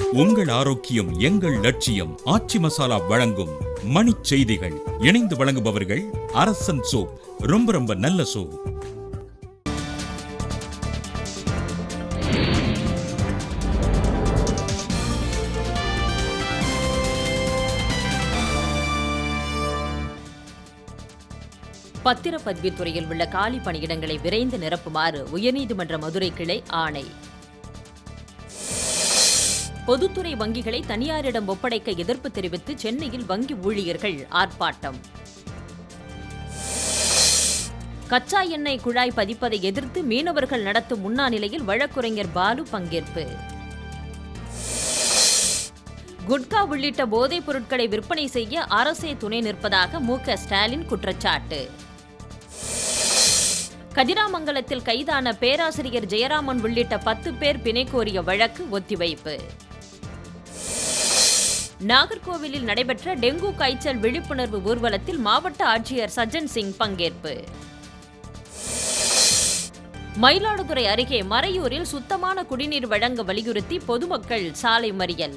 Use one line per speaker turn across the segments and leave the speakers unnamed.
உங்கள் ஆரோக்கியம் எங்கள் லட்சியம் ஆச்சி மசாலா வழங்கும் மணிச் செய்திகள் இணைந்து வழங்குபவர்கள் அரசன் சோப் ரொம்ப ரொம்ப நல்ல சோப்
பத்திரப்பதிவுத்துறையில் உள்ள காலி பணியிடங்களை விரைந்து நிரப்புமாறு உயர்நீதிமன்ற மதுரை கிளை ஆணை பொதுத்துறை வங்கிகளை தனியாரிடம் ஒப்படைக்க எதிர்ப்பு தெரிவித்து சென்னையில் வங்கி ஊழியர்கள் ஆர்ப்பாட்டம் கச்சா எண்ணெய் குழாய் பதிப்பதை எதிர்த்து மீனவர்கள் நடத்தும் உண்ணாநிலையில் வழக்குரைஞர் பாலு பங்கேற்பு குட்கா உள்ளிட்ட போதைப் பொருட்களை விற்பனை செய்ய அரசே துணை நிற்பதாக மு க ஸ்டாலின் குற்றச்சாட்டு கதிராமங்கலத்தில் கைதான பேராசிரியர் ஜெயராமன் உள்ளிட்ட பத்து பேர் பிணை கோரிய வழக்கு ஒத்திவைப்பு நாகர்கோவிலில் நடைபெற்ற டெங்கு காய்ச்சல் விழிப்புணர்வு ஊர்வலத்தில் மாவட்ட ஆட்சியர் சஜ்ஜன் சிங் பங்கேற்பு மயிலாடுதுறை அருகே மறையூரில் சுத்தமான குடிநீர் வழங்க வலியுறுத்தி பொதுமக்கள் சாலை மறியல்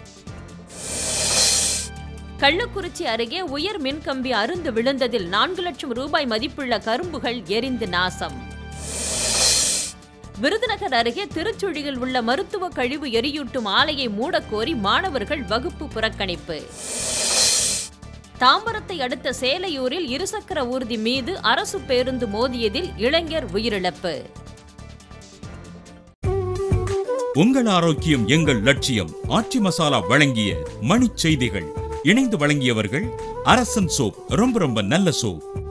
கள்ளக்குறிச்சி அருகே உயர் மின்கம்பி அருந்து விழுந்ததில் நான்கு லட்சம் ரூபாய் மதிப்புள்ள கரும்புகள் எரிந்து நாசம் விருதுநகர் அருகே திருச்சுழியில் உள்ள மருத்துவ கழிவு எரியூட்டும் ஆலையை மூடக்கோரி மாணவர்கள் வகுப்பு புறக்கணிப்பு தாம்பரத்தை அடுத்த சேலையூரில் இருசக்கர ஊர்தி மீது அரசு பேருந்து மோதியதில் இளைஞர் உயிரிழப்பு
உங்கள் ஆரோக்கியம் எங்கள் லட்சியம் ஆச்சி மசாலா வழங்கிய மணிச் செய்திகள் இணைந்து வழங்கியவர்கள் அரசன் சோப் ரொம்ப ரொம்ப நல்ல சோப்